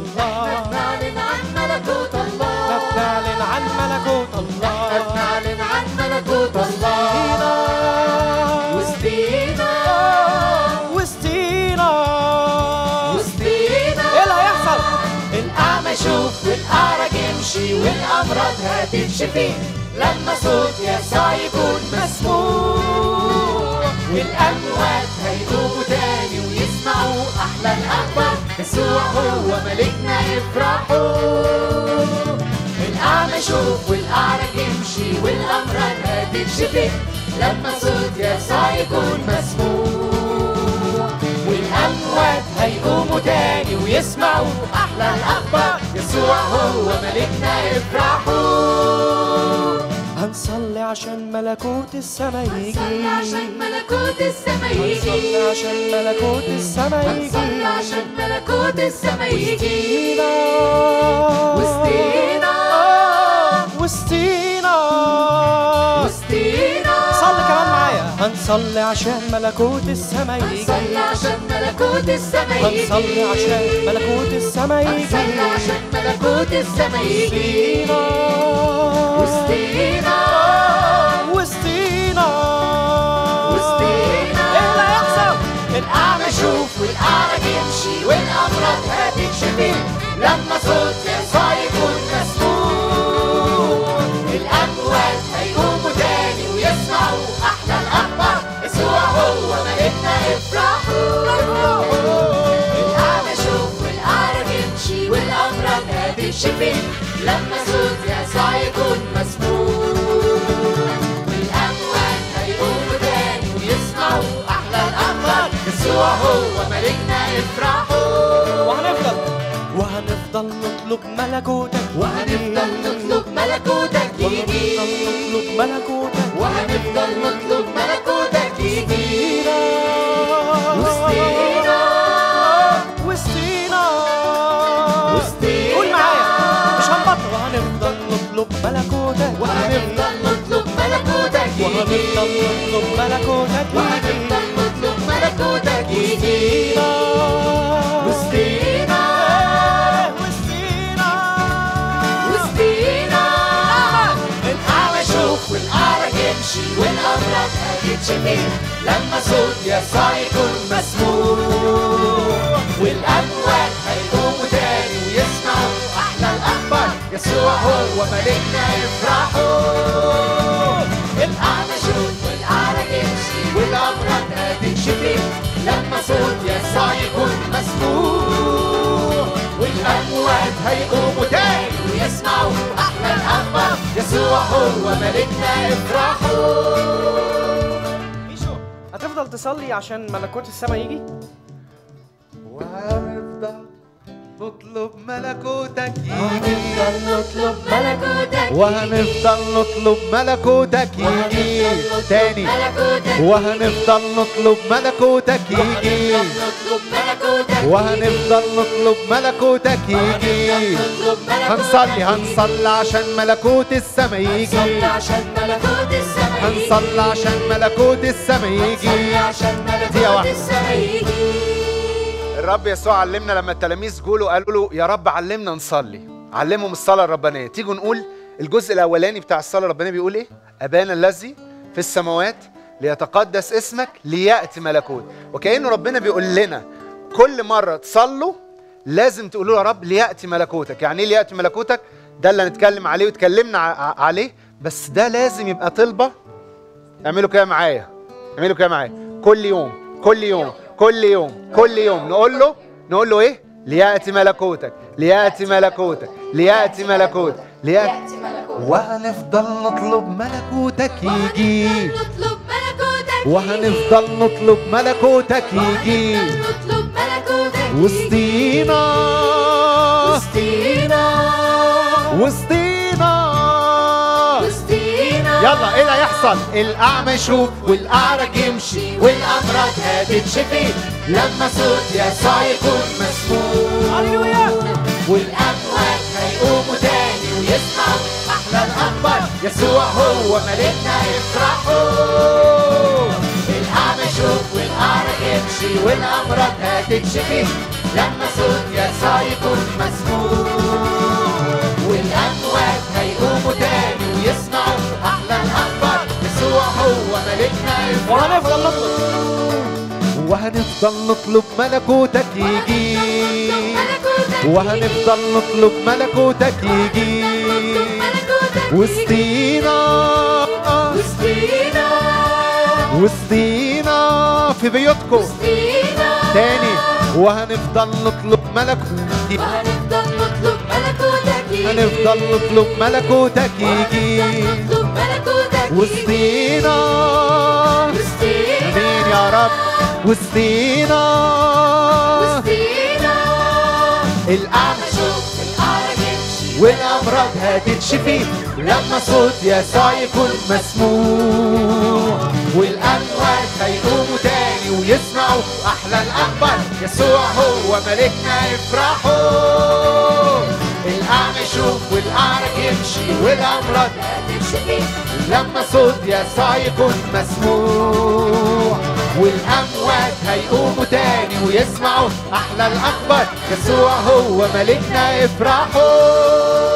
الله نعلن عن ملكوت الله نعلن عن ملكوت الله نعلن عن ملكوت الله وسطينا وسطينا وسطينا ايه اللي هيحصل؟ الأعمى يشوف والأعرج يمشي والأمراض هتتشفي لما صوت يسوع يكون مسموع والأموات هيقوموا تاني ويسمعوا أحلى الأخبار يسوع هو ملكنا يفرحوا الأعمى يشوف والأعرج يمشي والأمراض هتتشفي لما صوت يسوع يكون مسموع والأموات هيقوموا تاني ويسمعوا أحلى الأخبار يسوع هو ملكنا يفرحوا هنصلي عشان ملكوت السما صلي يجي عشان ملكوت السما هنصلي يجي عشان ملكوت السما هنصلي يجي عشان ملكوت السما يجي وسطينا وسطينا وسطينا وسطينا صلي كمان معايا هنصلي عشان ملكوت السما يجي هنصلي عشان ملكوت السما يجي هنصلي عشان ملكوت السما يجي هنصلي عشان ملكوت السما يجي وسطينا وسطينا وسطينا وسطينا. ايه اللي هيحصل؟ الأعمى يشوف والأعرج يمشي والأمراض هتتشفي لما صوت يسوع يكون مسموع الأموات هيقوموا تاني ويسمعوا أحلى الأخبار يسوع هو ملكنا يفرحوا الأعمى يشوف والأعرج يمشي والأمراض هتتشفي لما صوت يسوع يكون مسموع والأموات هيقوموا تاني ويسمعوا أحلى الأخبار يسوع هو ملكنا يفرحوا وهنفضل وهنفضل نطلب ملكوتك وهنفضل نطلب ملكوتك يجي وهنفضل نطلب ملكوتك وهنفضل نطلب ملكوتك يجي وسطينا وسطينا وسطينا وسطينا قول معايا مش هنبطل وهنفضل نطلب ملكوتك وهنفضل نطلب ملكوتك وهنفضل يجي نطلب ملكوتك وهنفضل نطلب ملكوتك يجي وسطينا وسطينا وسطينا الأعمى يشوف والأعرج يمشي والأمراض هتتشفي لما صوت يسوع يكون مسموع والأموات هيقوموا تاني ويسمعوا أحلى الأخبار يسوع هو ملكنا يفرحوا الأعمى يشوف والأعرج يمشي والأمراض هتتشفي لما صوت يسوع يكون مسموع والأموات هيقوموا تاني ويسمعوا أحلى الأخبار يسوع هو ملكنا يفرحوا ميشو هتفضل تصلي عشان ملكوت السما يجي وهنفضل نطلب ملكوتك وهنفضل نطلب ملكوتك وهنفضل نطلب ملكوتك يجي تاني وهنفضل نطلب ملكوتك يجي نطلب ملكوتك وهنفضل نطلب ملكوتك يجي نطلب ملكوتك هنصلي هنصلي عشان ملكوت السما يجي صلي عشان ملكوت السما يجي هنصلي عشان ملكوت السما صلي يجي عشان دقيقة ملكوت واحدة. السما يجي الرب يسوع علمنا لما التلاميذ جولوا قالوا له يا رب علمنا نصلي علمهم الصلاة الربانية تيجوا نقول الجزء الأولاني بتاع الصلاة الربانية بيقول إيه أبانا الذي في السماوات ليتقدس اسمك ليأتي ملكوت وكأنه ربنا بيقول لنا كل مرة تصلوا لازم تقولوا يا رب ليأتي ملكوتك يعني إيه ليأتي ملكوتك ده اللي هنتكلم عليه واتكلمنا ع- عليه بس ده لازم يبقى طلبة اعملوا كده معايا اعملوا كده معايا كل يوم كل يوم كل يوم كل يوم نقول له نقول له ايه لياتي ملكوتك لياتي ملكوتك لياتي ملكوتك لياتي يأتي ملكوتك وهنفضل نطلب ملكوتك يجي نطلب ملكوتك وهنفضل نطلب ملكوتك يجي نطلب ملكوتك وسطينا وسطينا وسطينا وسطينا يلا ايه اللي هيحصل الاعمى يشوف والأعرج يمشي والأمراض هتتشفي لما صوت يسوع يكون مسموع هللويا والأموات هيقوموا تاني ويسمعوا أحلى الأخبار يسوع هو ملكنا يفرحوا الأعمى يشوف والأعرج يمشي والأمراض هتتشفي لما صوت يسوع يكون مسموع والأموات هيقوموا تاني ويسمعوا أحلى الأخبار يسوع هو ملكنا وهنفضل نطلب وهنفضل نطلب ملكوتك يجي وهنفضل نطلب ملكوتك يجي وسطينا وسطينا وسطينا في بيوتكم وسطينا تاني وهنفضل نطلب ملكوتك يجي. وهنفضل نطلب ملكوتك يجي هنفضل نطلب ملكوتك يجي نطلب ملكوتك وسطينا وسطينا امين يا رب وسطينا وسطينا الأعمى شوف الأعرج يمشي والأمراض هتتشفي لما صوت يسوع يكون مسموع والأموات هيقوموا تاني ويسمعوا أحلى الأخبار يسوع هو ملكنا افرحوا الأعمى يشوف والأعرج يمشي والأمراض هتتشفي لما صوت يسوع يكون مسموع والأموات هيقوموا تاني ويسمعوا أحلى الأخبار يسوع هو ملكنا افرحوا